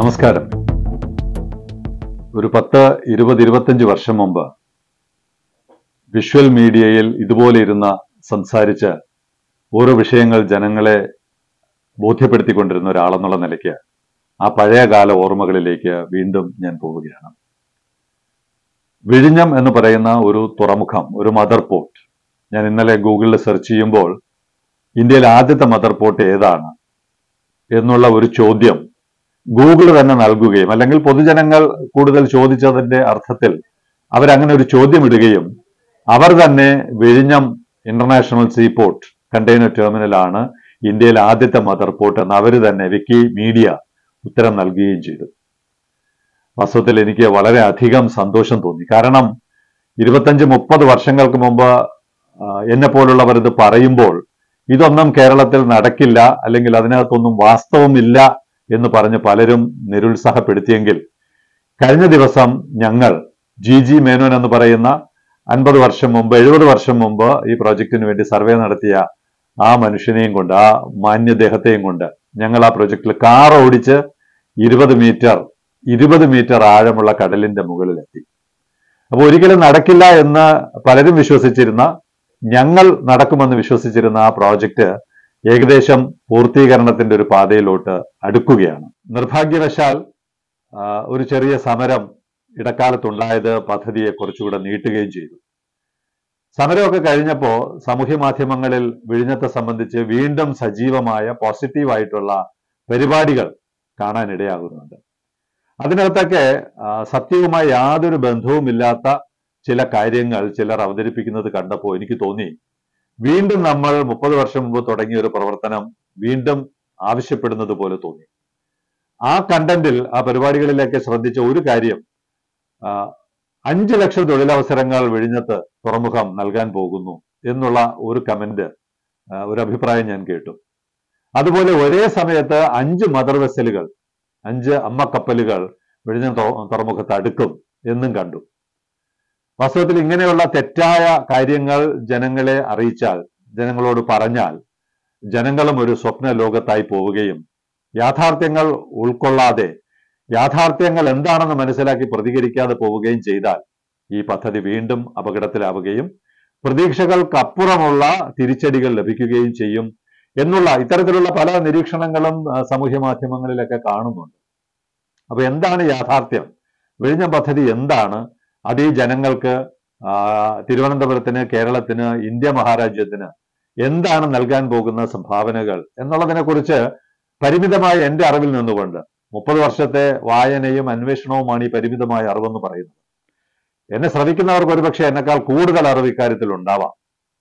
നമസ്കാരം ഒരു പത്ത് ഇരുപത് ഇരുപത്തഞ്ച് വർഷം മുമ്പ് വിഷ്വൽ മീഡിയയിൽ ഇതുപോലെ ഇരുന്ന സംസാരിച്ച് ഓരോ വിഷയങ്ങൾ ജനങ്ങളെ ബോധ്യപ്പെടുത്തിക്കൊണ്ടിരുന്ന ഒരാളെന്നുള്ള നിലയ്ക്ക് ആ പഴയകാല ഓർമ്മകളിലേക്ക് വീണ്ടും ഞാൻ പോവുകയാണ് വിഴിഞ്ഞം എന്ന് പറയുന്ന ഒരു തുറമുഖം ഒരു മദർ പോർട്ട് ഞാൻ ഇന്നലെ ഗൂഗിളിൽ സെർച്ച് ചെയ്യുമ്പോൾ ഇന്ത്യയിലെ ആദ്യത്തെ മദർ പോർട്ട് ഏതാണ് എന്നുള്ള ഒരു ചോദ്യം ഗൂഗിൾ തന്നെ നൽകുകയും അല്ലെങ്കിൽ പൊതുജനങ്ങൾ കൂടുതൽ ചോദിച്ചതിന്റെ അർത്ഥത്തിൽ അവരങ്ങനെ ഒരു ചോദ്യം ഇടുകയും അവർ തന്നെ വിഴിഞ്ഞം ഇന്റർനാഷണൽ സീപോർട്ട് കണ്ടെയ്നർ ടെർമിനലാണ് ഇന്ത്യയിലെ ആദ്യത്തെ മദർ പോർട്ട് എന്ന് അവർ തന്നെ വിക്കി മീഡിയ ഉത്തരം നൽകുകയും ചെയ്തു വാസ്തവത്തിൽ എനിക്ക് വളരെ അധികം സന്തോഷം തോന്നി കാരണം ഇരുപത്തഞ്ച് മുപ്പത് വർഷങ്ങൾക്ക് മുമ്പ് എന്നെ പോലുള്ളവർ ഇത് പറയുമ്പോൾ ഇതൊന്നും കേരളത്തിൽ നടക്കില്ല അല്ലെങ്കിൽ അതിനകത്തൊന്നും വാസ്തവമില്ല എന്ന് പറഞ്ഞ് പലരും നിരുത്സാഹപ്പെടുത്തിയെങ്കിൽ കഴിഞ്ഞ ദിവസം ഞങ്ങൾ ജി ജി മേനോൻ എന്ന് പറയുന്ന അൻപത് വർഷം മുമ്പ് എഴുപത് വർഷം മുമ്പ് ഈ പ്രോജക്റ്റിന് വേണ്ടി സർവേ നടത്തിയ ആ മനുഷ്യനെയും കൊണ്ട് ആ മാന്യദേഹത്തെയും കൊണ്ട് ഞങ്ങൾ ആ പ്രോജക്റ്റിൽ കാർ ഓടിച്ച് ഇരുപത് മീറ്റർ ഇരുപത് മീറ്റർ ആഴമുള്ള കടലിന്റെ മുകളിലെത്തി അപ്പോൾ ഒരിക്കലും നടക്കില്ല എന്ന് പലരും വിശ്വസിച്ചിരുന്ന ഞങ്ങൾ നടക്കുമെന്ന് വിശ്വസിച്ചിരുന്ന ആ പ്രോജക്റ്റ് ഏകദേശം പൂർത്തീകരണത്തിന്റെ ഒരു പാതയിലോട്ട് അടുക്കുകയാണ് നിർഭാഗ്യവശാൽ ആ, ഒരു ചെറിയ സമരം ഇടക്കാലത്തുണ്ടായത് പദ്ധതിയെ കുറച്ചുകൂടെ നീട്ടുകയും ചെയ്തു സമരമൊക്കെ കഴിഞ്ഞപ്പോൾ സാമൂഹ്യ മാധ്യമങ്ങളിൽ വിഴിഞ്ഞത്തെ സംബന്ധിച്ച് വീണ്ടും സജീവമായ പോസിറ്റീവായിട്ടുള്ള പരിപാടികൾ കാണാനിടയാകുന്നുണ്ട് അതിനകത്തൊക്കെ ആ, സത്യവുമായി യാതൊരു ബന്ധവുമില്ലാത്ത ചില കാര്യങ്ങൾ ചിലർ അവതരിപ്പിക്കുന്നത് കണ്ടപ്പോൾ എനിക്ക് തോന്നി വീണ്ടും നമ്മൾ മുപ്പത് വർഷം മുമ്പ് തുടങ്ങിയ ഒരു പ്രവർത്തനം വീണ്ടും ആവശ്യപ്പെടുന്നത് പോലെ തോന്നി ആ കണ്ടന്റിൽ ആ പരിപാടികളിലേക്ക് ശ്രദ്ധിച്ച ഒരു കാര്യം ആ, അഞ്ച് ലക്ഷം തൊഴിലവസരങ്ങൾ വിഴിഞ്ഞത്ത് തുറമുഖം നൽകാൻ പോകുന്നു എന്നുള്ള ഒരു കമന്റ് ആ, ഒരു അഭിപ്രായം ഞാൻ കേട്ടു അതുപോലെ ഒരേ സമയത്ത് അഞ്ച് മദർ വെസലുകൾ അഞ്ച് അമ്മ കപ്പലുകൾ വിഴിഞ്ഞം തുറ- തുറമുഖത്ത് അടുക്കും എന്നും കണ്ടു വാസ്തവത്തിൽ ഇങ്ങനെയുള്ള തെറ്റായ കാര്യങ്ങൾ ജനങ്ങളെ അറിയിച്ചാൽ ജനങ്ങളോട് പറഞ്ഞാൽ ജനങ്ങളും ഒരു സ്വപ്ന ലോകത്തായി പോവുകയും യാഥാർത്ഥ്യങ്ങൾ ഉൾക്കൊള്ളാതെ യാഥാർത്ഥ്യങ്ങൾ എന്താണെന്ന് മനസ്സിലാക്കി പ്രതികരിക്കാതെ പോവുകയും ചെയ്താൽ ഈ പദ്ധതി വീണ്ടും അപകടത്തിലാവുകയും പ്രതീക്ഷകൾക്കപ്പുറമുള്ള തിരിച്ചടികൾ ലഭിക്കുകയും ചെയ്യും എന്നുള്ള ഇത്തരത്തിലുള്ള പല നിരീക്ഷണങ്ങളും ആ, സാമൂഹ്യ മാധ്യമങ്ങളിലൊക്കെ കാണുന്നുണ്ട് അപ്പൊ എന്താണ് യാഥാർത്ഥ്യം വിഴിഞ്ഞം പദ്ധതി എന്താണ് അത് ഈ ജനങ്ങൾക്ക് ആ, തിരുവനന്തപുരത്തിന് കേരളത്തിന് ഇന്ത്യ മഹാരാജ്യത്തിന് എന്താണ് നൽകാൻ പോകുന്ന സംഭാവനകൾ എന്നുള്ളതിനെ കുറിച്ച് പരിമിതമായ എന്റെ അറിവിൽ നിന്നുകൊണ്ട് മുപ്പത് വർഷത്തെ വായനയും അന്വേഷണവുമാണ് ഈ പരിമിതമായ അറിവെന്ന് പറയുന്നത് എന്നെ ശ്രവിക്കുന്നവർക്ക് ഒരുപക്ഷെ എന്നെക്കാൾ കൂടുതൽ അറിവ് ഇക്കാര്യത്തിൽ ഉണ്ടാവാം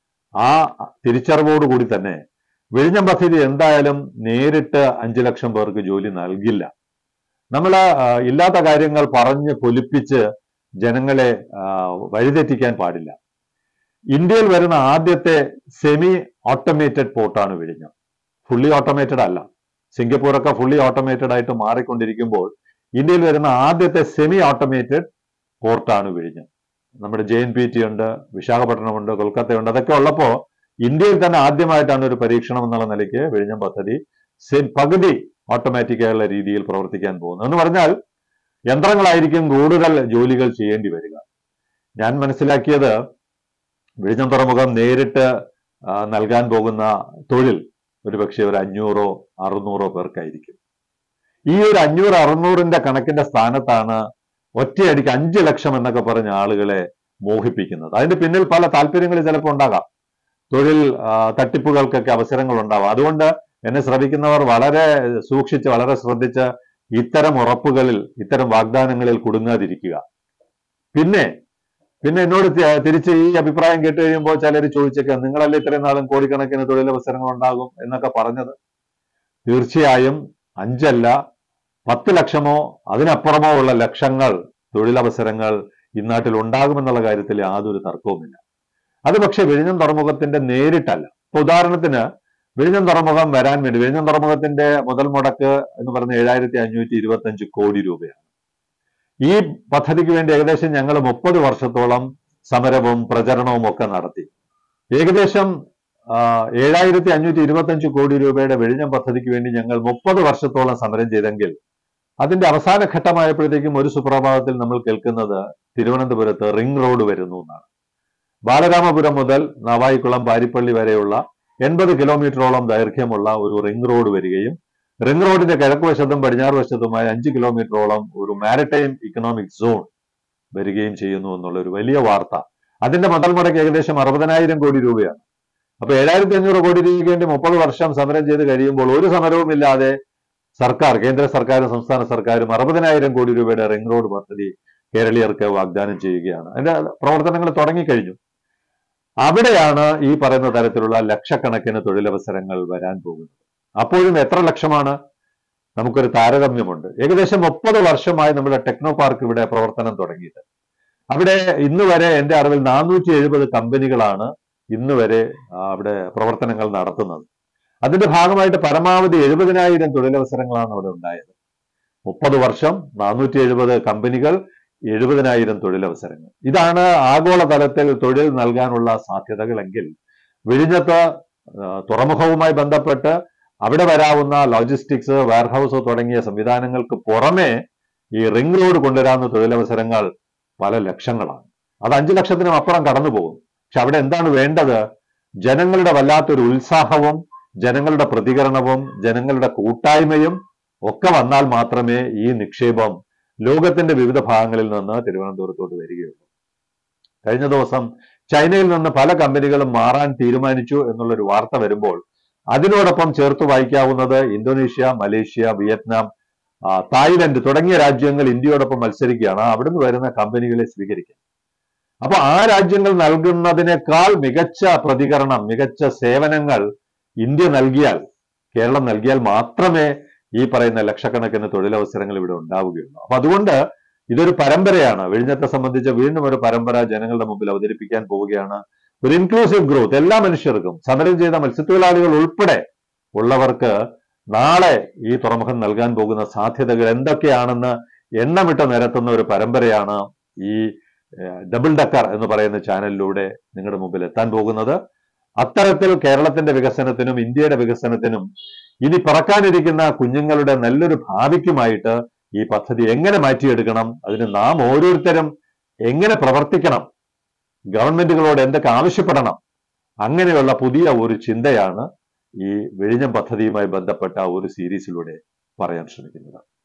ആ തിരിച്ചറിവോടുകൂടി തന്നെ വിഴിഞ്ഞം പദ്ധതി എന്തായാലും നേരിട്ട് അഞ്ചു ലക്ഷം പേർക്ക് ജോലി നൽകില്ല നമ്മൾ ഇല്ലാത്ത കാര്യങ്ങൾ പറഞ്ഞ് പൊലിപ്പിച്ച് ജനങ്ങളെ ആ, വഴിതെറ്റിക്കാൻ പാടില്ല ഇന്ത്യയിൽ വരുന്ന ആദ്യത്തെ സെമി ഓട്ടോമേറ്റഡ് പോർട്ടാണ് വിഴിഞ്ഞം ഫുള്ളി ഓട്ടോമേറ്റഡ് അല്ല സിംഗപ്പൂറൊക്കെ ഫുള്ളി ഓട്ടോമേറ്റഡ് ആയിട്ട് മാറിക്കൊണ്ടിരിക്കുമ്പോൾ ഇന്ത്യയിൽ വരുന്ന ആദ്യത്തെ സെമി ഓട്ടോമേറ്റഡ് പോർട്ടാണ് വിഴിഞ്ഞം നമ്മുടെ ജെ എൻ പി ടി ഉണ്ട് വിശാഖപട്ടണമുണ്ട് കൊൽക്കത്തയുണ്ട് അതൊക്കെ ഉള്ളപ്പോൾ ഇന്ത്യയിൽ തന്നെ ആദ്യമായിട്ടാണ് ഒരു പരീക്ഷണം എന്നുള്ള നിലയ്ക്ക് വിഴിഞ്ഞം പദ്ധതി സെ- പകുതി ഓട്ടോമാറ്റിക് ആയുള്ള രീതിയിൽ പ്രവർത്തിക്കാൻ പോകുന്നത് എന്ന് പറഞ്ഞാൽ യന്ത്രങ്ങളായിരിക്കും കൂടുതൽ ജോലികൾ ചെയ്യേണ്ടി വരിക ഞാൻ മനസ്സിലാക്കിയത് വിഴിഞ്ഞം തുറമുഖം നേരിട്ട് ആ, നൽകാൻ പോകുന്ന തൊഴിൽ ഒരുപക്ഷെ ഒരു അഞ്ഞൂറോ അറുന്നൂറോ പേർക്കായിരിക്കും ഈ ഒരു അഞ്ഞൂറ് അറുന്നൂറിന്റെ കണക്കിന്റെ സ്ഥാനത്താണ് ഒറ്റയടിക്ക് അഞ്ച് ലക്ഷം എന്നൊക്കെ പറഞ്ഞ ആളുകളെ മോഹിപ്പിക്കുന്നത് അതിന്റെ പിന്നിൽ പല താല്പര്യങ്ങൾ ചിലപ്പോൾ ഉണ്ടാകാം തൊഴിൽ ആ, തട്ടിപ്പുകൾക്കൊക്കെ അവസരങ്ങൾ ഉണ്ടാവാം അതുകൊണ്ട് എന്നെ ശ്രമിക്കുന്നവർ വളരെ സൂക്ഷിച്ച് വളരെ ശ്രദ്ധിച്ച് ഇത്തരം ഉറപ്പുകളിൽ ഇത്തരം വാഗ്ദാനങ്ങളിൽ കുടുങ്ങാതിരിക്കുക പിന്നെ പിന്നെ എന്നോട് തി- തിരിച്ച് ഈ അഭിപ്രായം കേട്ട് കഴിയുമ്പോൾ ചിലർ ചോദിച്ചേക്കാം നിങ്ങളല്ലേ ഇത്രയും നാളും കോടിക്കണക്കിന് തൊഴിലവസരങ്ങൾ ഉണ്ടാകും എന്നൊക്കെ പറഞ്ഞത് തീർച്ചയായും അഞ്ചല്ല പത്ത് ലക്ഷമോ അതിനപ്പുറമോ ഉള്ള ലക്ഷങ്ങൾ തൊഴിലവസരങ്ങൾ ഇന്നാട്ടിൽ ഉണ്ടാകുമെന്നുള്ള കാര്യത്തിൽ യാതൊരു തർക്കവുമില്ല അത് പക്ഷെ വിഴിഞ്ഞം തുറമുഖത്തിന്റെ നേരിട്ടല്ല ഇപ്പൊ ഉദാഹരണത്തിന് വിഴിഞ്ഞം തുറമുഖം വരാൻ വേണ്ടി വിഴിഞ്ഞം തുറമുഖത്തിന്റെ മുതൽ മുടക്ക് എന്ന് പറഞ്ഞ ഏഴായിരത്തി അഞ്ഞൂറ്റി ഇരുപത്തി അഞ്ച് കോടി രൂപയാണ് ഈ പദ്ധതിക്ക് വേണ്ടി ഏകദേശം ഞങ്ങൾ മുപ്പത് വർഷത്തോളം സമരവും പ്രചരണവും ഒക്കെ നടത്തി ഏകദേശം ഏഴായിരത്തി അഞ്ഞൂറ്റി ഇരുപത്തി അഞ്ച് കോടി രൂപയുടെ വിഴിഞ്ഞം പദ്ധതിക്ക് വേണ്ടി ഞങ്ങൾ മുപ്പത് വർഷത്തോളം സമരം ചെയ്തെങ്കിൽ അതിന്റെ അവസാന ഘട്ടമായപ്പോഴത്തേക്കും ഒരു സുപ്രഭാതത്തിൽ നമ്മൾ കേൾക്കുന്നത് തിരുവനന്തപുരത്ത് റിംഗ് റോഡ് വരുന്നു എന്നാണ് ബാലരാമപുരം മുതൽ നാവായിക്കുളം പാരിപ്പള്ളി വരെയുള്ള എൺപത് കിലോമീറ്ററോളം ദൈർഘ്യമുള്ള ഒരു റിംഗ് റോഡ് വരികയും റിംഗ് റോഡിന്റെ കിഴക്ക് വശത്തും പടിഞ്ഞാറ് വശത്തുമായി അഞ്ച് കിലോമീറ്ററോളം ഒരു മാരിടൈം ഇക്കണോമിക് സോൺ വരികയും ചെയ്യുന്നു എന്നുള്ള ഒരു വലിയ വാർത്ത അതിന്റെ മുതൽ മുടക്ക് ഏകദേശം അറുപതിനായിരം കോടി രൂപയാണ് അപ്പൊ ഏഴായിരത്തി അഞ്ഞൂറ് കോടി രൂപയ്ക്ക് വേണ്ടി മുപ്പത് വർഷം സമരം ചെയ്ത് കഴിയുമ്പോൾ ഒരു സമരവുമില്ലാതെ സർക്കാർ കേന്ദ്ര സർക്കാരും സംസ്ഥാന സർക്കാരും അറുപതിനായിരം കോടി രൂപയുടെ റിംഗ് റോഡ് പദ്ധതി കേരളീയർക്ക് വാഗ്ദാനം ചെയ്യുകയാണ് അതിന്റെ പ്രവർത്തനങ്ങൾ തുടങ്ങിക്കഴിഞ്ഞു അവിടെയാണ് ഈ പറയുന്ന തരത്തിലുള്ള ലക്ഷക്കണക്കിന് തൊഴിലവസരങ്ങൾ വരാൻ പോകുന്നത് അപ്പോഴും എത്ര ലക്ഷമാണ് നമുക്കൊരു താരതമ്യമുണ്ട് ഏകദേശം മുപ്പത് വർഷമായി നമ്മുടെ ടെക്നോ പാർക്ക് ഇവിടെ പ്രവർത്തനം തുടങ്ങിയിട്ട് അവിടെ ഇന്ന് വരെ എന്റെ അറിവിൽ നാനൂറ്റി എഴുപത് കമ്പനികളാണ് ഇന്ന് വരെ ആ, അവിടെ പ്രവർത്തനങ്ങൾ നടത്തുന്നത് അതിന്റെ ഭാഗമായിട്ട് പരമാവധി എഴുപതിനായിരം തൊഴിലവസരങ്ങളാണ് അവിടെ ഉണ്ടായത് മുപ്പത് വർഷം നാനൂറ്റി എഴുപത് കമ്പനികൾ എഴുപതിനായിരം തൊഴിലവസരങ്ങൾ ഇതാണ് ആഗോളതലത്തിൽ തൊഴിൽ നൽകാനുള്ള സാധ്യതകളെങ്കിൽ വിഴിഞ്ഞത്ത് ആ, തുറമുഖവുമായി ബന്ധപ്പെട്ട് അവിടെ വരാവുന്ന ലോജിസ്റ്റിക്സ് വെയർഹൌസ് തുടങ്ങിയ സംവിധാനങ്ങൾക്ക് പുറമെ ഈ റിംഗ് റോഡ് കൊണ്ടുവരാവുന്ന തൊഴിലവസരങ്ങൾ പല ലക്ഷങ്ങളാണ് അത് അഞ്ചു ലക്ഷത്തിനും അപ്പുറം കടന്നു പോകും പക്ഷെ അവിടെ എന്താണ് വേണ്ടത് ജനങ്ങളുടെ വല്ലാത്തൊരു ഉത്സാഹവും ജനങ്ങളുടെ പ്രതികരണവും ജനങ്ങളുടെ കൂട്ടായ്മയും ഒക്കെ വന്നാൽ മാത്രമേ ഈ നിക്ഷേപം ലോകത്തിന്റെ വിവിധ ഭാഗങ്ങളിൽ നിന്ന് തിരുവനന്തപുരത്തോട്ട് വരികയുള്ളൂ കഴിഞ്ഞ ദിവസം ചൈനയിൽ നിന്ന് പല കമ്പനികളും മാറാൻ തീരുമാനിച്ചു എന്നുള്ളൊരു വാർത്ത വരുമ്പോൾ അതിനോടൊപ്പം ചേർത്ത് വായിക്കാവുന്നത് ഇന്തോനേഷ്യ മലേഷ്യ വിയറ്റ്നാം ആ, തായ്ലൻഡ് തുടങ്ങിയ രാജ്യങ്ങൾ ഇന്ത്യയോടൊപ്പം മത്സരിക്കുകയാണ് അവിടുന്ന് വരുന്ന കമ്പനികളെ സ്വീകരിക്കാൻ അപ്പൊ ആ രാജ്യങ്ങൾ നൽകുന്നതിനേക്കാൾ മികച്ച പ്രതികരണം മികച്ച സേവനങ്ങൾ ഇന്ത്യ നൽകിയാൽ കേരളം നൽകിയാൽ മാത്രമേ ഈ പറയുന്ന ലക്ഷക്കണക്കിന് തൊഴിലവസരങ്ങൾ ഇവിടെ ഉണ്ടാവുകയുള്ളൂ അപ്പൊ അതുകൊണ്ട് ഇതൊരു പരമ്പരയാണ് വിഴിഞ്ഞത്തെ സംബന്ധിച്ച് വീണ്ടും ഒരു പരമ്പര ജനങ്ങളുടെ മുമ്പിൽ അവതരിപ്പിക്കാൻ പോവുകയാണ് ഒരു ഇൻക്ലൂസീവ് ഗ്രോത്ത് എല്ലാ മനുഷ്യർക്കും സമരം ചെയ്ത മത്സ്യത്തൊഴിലാളികൾ ഉൾപ്പെടെ ഉള്ളവർക്ക് നാളെ ഈ തുറമുഖം നൽകാൻ പോകുന്ന സാധ്യതകൾ എന്തൊക്കെയാണെന്ന് എണ്ണമിട്ട് നിരത്തുന്ന ഒരു പരമ്പരയാണ് ഈ ഏഹ്, ഡബിൾ ഡക്കർ എന്ന് പറയുന്ന ചാനലിലൂടെ നിങ്ങളുടെ മുമ്പിൽ എത്താൻ പോകുന്നത് അത്തരത്തിൽ കേരളത്തിന്റെ വികസനത്തിനും ഇന്ത്യയുടെ വികസനത്തിനും ഇനി പറക്കാനിരിക്കുന്ന കുഞ്ഞുങ്ങളുടെ നല്ലൊരു ഭാവിക്കുമായിട്ട് ഈ പദ്ധതി എങ്ങനെ മാറ്റിയെടുക്കണം അതിന് നാം ഓരോരുത്തരും എങ്ങനെ പ്രവർത്തിക്കണം ഗവൺമെന്റുകളോട് എന്തൊക്കെ ആവശ്യപ്പെടണം അങ്ങനെയുള്ള പുതിയ ഒരു ചിന്തയാണ് ഈ വിഴിഞ്ഞം പദ്ധതിയുമായി ബന്ധപ്പെട്ട ഒരു സീരീസിലൂടെ പറയാൻ ശ്രമിക്കുന്നത്